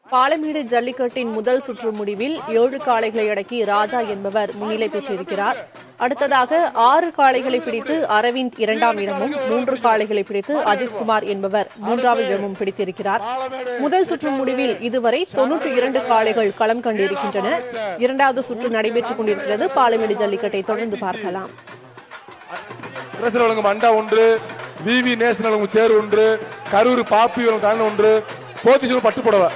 பாலமேடு ஜல்லிக்கட்டின் முதல் சுற்று முடிவில் ஏழு காளைகளை அடக்கி ராஜா என்பவர் முன்னிலை பெற்றிருக்கிறார் அடுத்ததாக ஆறு காளைகளை பிடித்து அரவிந்த் இரண்டாம் இடமும் மூன்று காளைகளை பிடித்து அஜித்குமார் என்பவர் மூன்றாவது இடமும் பிடித்திருக்கிறார் முதல் சுற்று முடிவில் இதுவரை தொன்னூற்றி இரண்டு காளைகள் களம் கண்டிருக்கின்றன இரண்டாவது சுற்று நடைபெற்றுக் கொண்டிருக்கிறது பாலமேடு ஜல்லிக்கட்டை தொடர்ந்து பார்க்கலாம் பிரசர் வழங்கும் அண்டா ஒன்று விவி நேஷனல் வழங்கும் சேர் ஒன்று கரூர் பாப்பி வழங்கும் கலன் ஒன்று போத்திசூர் பட்டு புடவை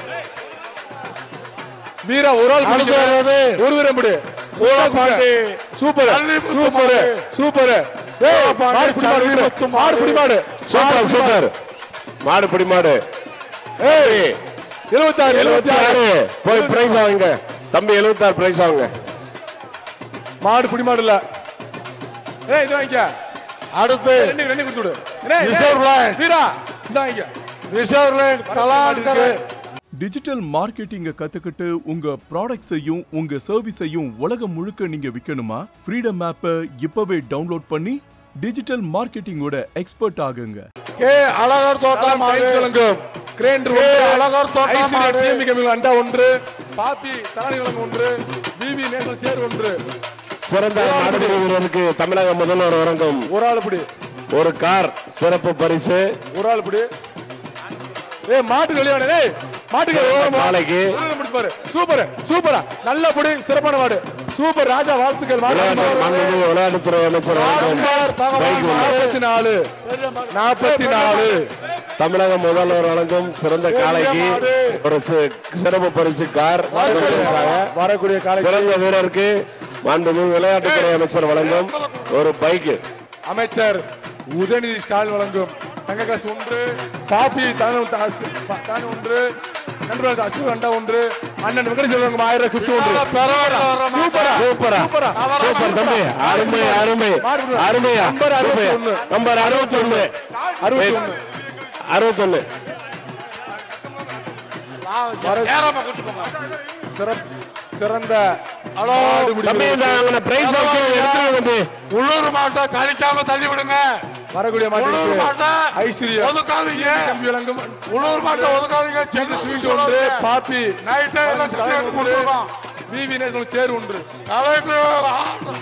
வீரா ஒரு ஆள் அடுத்து பிடிக்கிறார். வருவது ஒரு வீரம் பிடி ஊழப்பாண்டி. சூப்பர் தள்ளிமுத்து சூப்பர் மாடு. சூப்பர் ஏய், ஊழப்பாண்டி, மாடு பிடி மாடு, தள்ளிமுத்து மாடு மாடு. பிடி மாடு சூப்பர் சூப்பர் மாடு பிடி மாடு ஏய் எழுபத்தாறு எழுபத்தி ஆறு போய் பிரைஸ் வாங்க தம்பி எழுபத்தி ஆறு பிரைஸ் வாங்க மாடு பிடி மாடு இல்ல ஏய் இது வாங்கிக்க அடுத்து ரெண்டு ரெண்டு கொடுத்து விடு ஏய், Reserve line. ஏய், வீரா இந்த வாங்கிக்க ரிசர்வ் லைன் கலாண்டர் டிஜிட்டல் மார்க்கெட்டிங்க கத்துக்கிட்டு உங்க ப்ராடக்ட்ஸையும் உங்க சர்வீஸையும் உலகம் முழுக்க நீங்க விற்கணுமா ஃப்ரீடம் ஆப்பை இப்பவே டவுன்லோட் பண்ணி டிஜிட்டல் மார்க்கெட்டிங்கோட எக்ஸ்பர்ட் ஆகுங்க கே அழகர் தோட்டம் மாடு பிரைஸ் வழங்கும் கிரேண்டர் ஏய், ஒன்று அழகர் தோட்டம் ஐசிடி மாடு. டிஎம்பி கம்பெனி அண்டா ஒன்று பாப்பி தலானி வழங்கும் ஒன்று விவி நேஷனல் சேர் ஒன்று சிறந்த மாடுபிடி வீரருக்கு தமிழக முதல்வர் வழங்கும் ஒரு ஆள் பிடி ஒரு கார் சிறப்பு பரிசு ஒரு ஆள் பிடி ஏய் மாட்டுக்கு வெளியே வாடா, ஏய் மாட்டுக்கு சிறந்த ஓரமா. காளைக்கு. ஒரு ஆள் பிடிச்சு பாரு சூப்பர் சூப்பரா நல்ல பிடி சிறப்பான மாடு சூப்பர் ராஜா வாழ்த்துக்கள் மாடு விளையாட்டு மாண்புமிகு விளையாட்டுத்துறை அமைச்சர் வழங்கும் பைக் ஒன்று. நாற்பத்தி நாலு நாற்பத்தி நாலு தமிழக முதல்வர் வழங்கும் சிறந்த காளைக்கு ஒரு சி- சிறப்பு பரிசு கார் பரிசாக வரக்கூடிய காலை சிறந்த வீரருக்கு மாண்புமிகு விளையாட்டுத்துறை அமைச்சர் வழங்கும் ஒரு பைக் அமைச்சர் உதயநிதி ஸ்டாலின் வழங்கும் தங்க காசு ஒன்று காபி தானே ஒன்று நண்பர்கள் அசூர் அண்டா ஒன்று அண்ணன் வெங்கடேஸ்வரர் வழங்கும் ஆயிரம் கிஃப்ட் ஒன்று சூப்பரா சூப்பரா சூப்பரா சூப்பர் தம்பி அருமை அருமை அருமையா நம்பர் அறுபத்தி சூப்பர். ஒண்ணு. நம்பர் அறுபத்தி ஒண்ணு அறுபத்தி ஒண்ணு அறுபத்தி ஒண்ணு சிறப்- சிறந்த ஹலோ, மாடுபிடி தம்பி இந்த வீரருக்கு பிரைஸ் எடுத்துருங்க தம்பி உள்ளூர் மாட்டை கழிக்காம தள்ளி விடுங்க வரக்கூடிய உள்ளூர் மாட்டு மாட்டை ஐஸ்வர்யா ஒதுக்காதீங்க கம்பி வழங்கும் உள்ளூர் மாட்டை ஒதுக்காதீங்க சென்னை ஸ்வீட் ஸ்வீட் ஒன்று ஒன்று பாப்பி நைட்டே எல்லாம் சட்டை எடுத்து கொடுத்துருக்கோம் விவி நேஷனல் சேர் ஒன்று கலெக்டர் ஆ-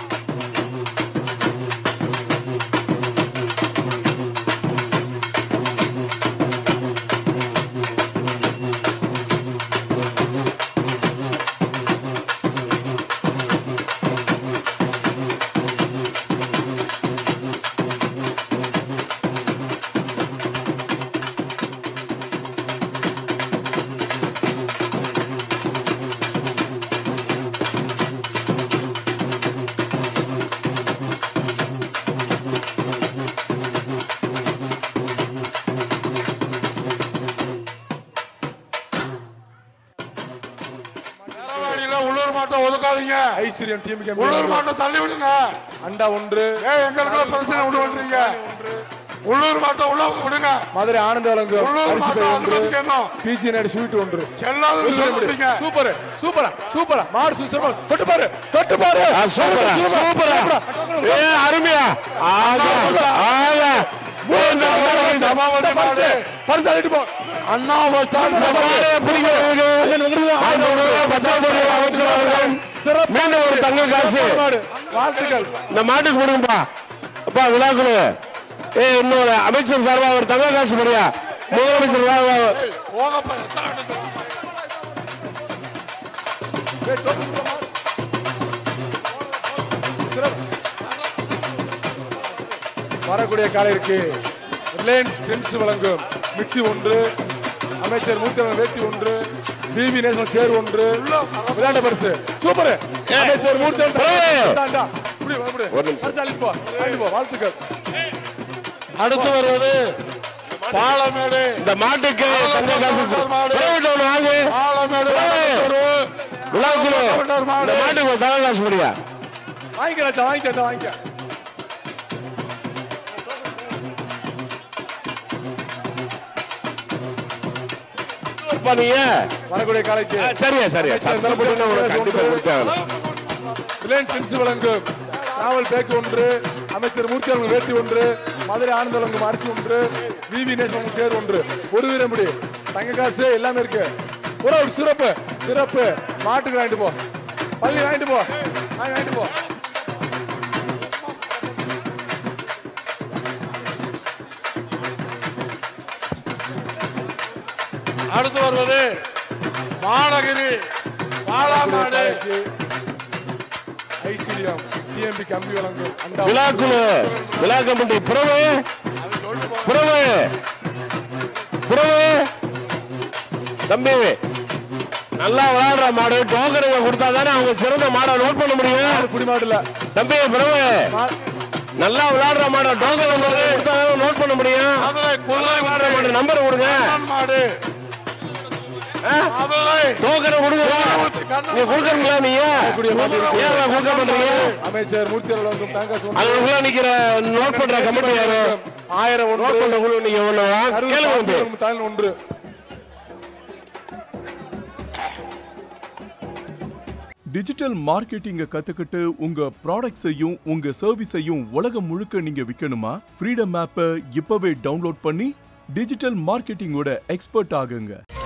தரவாடியில உள்ளூர் மாட்டை ஒதுக்காதீங்க ஐஸ்வர்யம் டீம் கம்பி உள்ளூர் வழங்கும் மாட்டை தள்ளி விடுங்க அண்டா ஒன்று ஏய் எங்களுக்கு பிரச்சனை விட்டு பண்றீங்க உள்ளூர் மாட்டை உள்ள விடுங்க மதுரை ஆனந்த வழங்கும் உள்ளூர் அரிசி மாட்டை பை ஒன்று அனுமதிக்கணும் பிஜி நாடு ஸ்வீட் ஒன்று செல்லாத சொல்லுங்க சூப்பர் சூப்பரா சூப்பரா மாடு சூப்பரா தொட்டு பாரு தொட்டு பாரு ஆ, சூப்பரா சூப்பரா ஏ அருமையா ஆகா ஆகா ஏ, இந்த மாடு சபாபதி மாடு பரிசு அள்ளிட்டு போ அண்ணா பஸ்டாண்ட் மாடு பிடிக்கிறவருக்கு மாண்புமிகு பத்தாம் அமைச்சர் அவர்கள் மீண்டும் ஒரு தங்க காசு மாடு வாழ்த்துக்கள் இந்த மாட்டுக்கு கொடுங்கப்பா அப்பா விழாக்குழு ஏ இன்னொரு அமைச்சர் சார்பா ஒரு தங்க காசு போறியா முதலமைச்சர் வா, வா, வா. போங்கப்பா எத்தனை எடுத்து வா. வரக்கூடிய காலையிற்கு ரிலையன்ஸ் ட்ரெண்ட்ஸ் வழங்கும் மிக்சி ஒன்று அமைச்சர் மூத்தவன் வேட்டி ஒன்று பிவி நேஷனல் சேர் ஒன்று விளையாட்டு பரிசு சூப்பர் அமைச்சர் மூத்தவன் இந்தாண்டா. இப்படி வா, இப்படி. ஒரு நிமிஷம். பரிசு அள்ளிட்டு போ அள்ளிட்டு போ வாழ்த்துக்கள் அடுத்து வருவது பாலமேடு இந்த மாட்டுக்கு தங்க காசு பிரைவேட் ஒன்று வாங்கு பாலமேடு விழாக்குழு இந்த மாட்டுக்கு ஒரு தங்க காசு போறியா வாங்கிக்க வாங்கிக்க வாங்கிக்க இருப்பா நீங்க வரக்கூடிய காலைக்கு ஆ, சரியா சரியா சத்தம் போட்டு உனக்கு கண்டிப்பா கொடுத்தாங்க ரிலையன்ஸ் ட்ரெண்ட்ஸ் வழங்கும் நாவல் பேக்கு ஒன்று அமைச்சர் மூர்த்தி வழங்கும் வேட்டி ஒன்று மதுரை ஆனந்த வழங்கும் அரிசி ஒன்று விவி நேஷனல் சேர் ஒன்று ஒரு வீரம்படி தங்க காசு எல்லாமே இருக்கு ஒரு ஒரு சிறப்பு சிறப்பு மாட்டுக்கு வாங்கிட்டு போ பள்ளி வாங்கிட்டு போ வாங்கி வாங்கிட்டு போ அடுத்து வருவது மாநகிரி பாலாமாடு ஐசிலியம் டிஎம்பி கம்பி வழங்கும் அண்டா விழாக்குழு விழா கமிட்டி புறவு புறவு புறவு தம்பி நல்லா விளையாடுற மாடு டோக்கனுங்க கொடுத்தா தானே அவங்க சிறந்த மாடை நோட் பண்ண முடியும் புடி மாடுல தம்பி பிரபு நல்லா விளையாடுற மாட டோக்கன் கொடுத்தா நோட் பண்ண முடியும் மதுரை குதிரை விளையாடுற மாடு நம்பர் கொடுங்க கண்ணன் மாடு மதுரை டோக்கனை கொடுங்க நீ கொடுக்கறீங்களா நீங்க ஏன் கொடுக்க மாட்டீங்க அமைச்சர் மூர்த்தி அவர்கள் வழங்கும் தங்க காசு ஒன்று. அதுக்குள்ள நிக்கிற நோட் பண்ற கமிட்டி யாரு ஆயிரம் நோட் ஒன்று பண்ற குழு நீங்க ஒண்ணு வா. அறுபது கேளுங்க பாட்டு தம்பி. வழங்கும் தாள் ஒன்று டிஜிட்டல் மார்க்கெட்டிங்க கத்துக்கிட்டு உங்க ப்ராடக்ட்ஸையும் உங்க சர்வீஸையும் உலகம் முழுக்க நீங்க விற்கணுமா ஃப்ரீடம் ஆப்பை இப்பவே டவுன்லோட் பண்ணி டிஜிட்டல் மார்க்கெட்டிங்கோட எக்ஸ்பர்ட் ஆகுங்க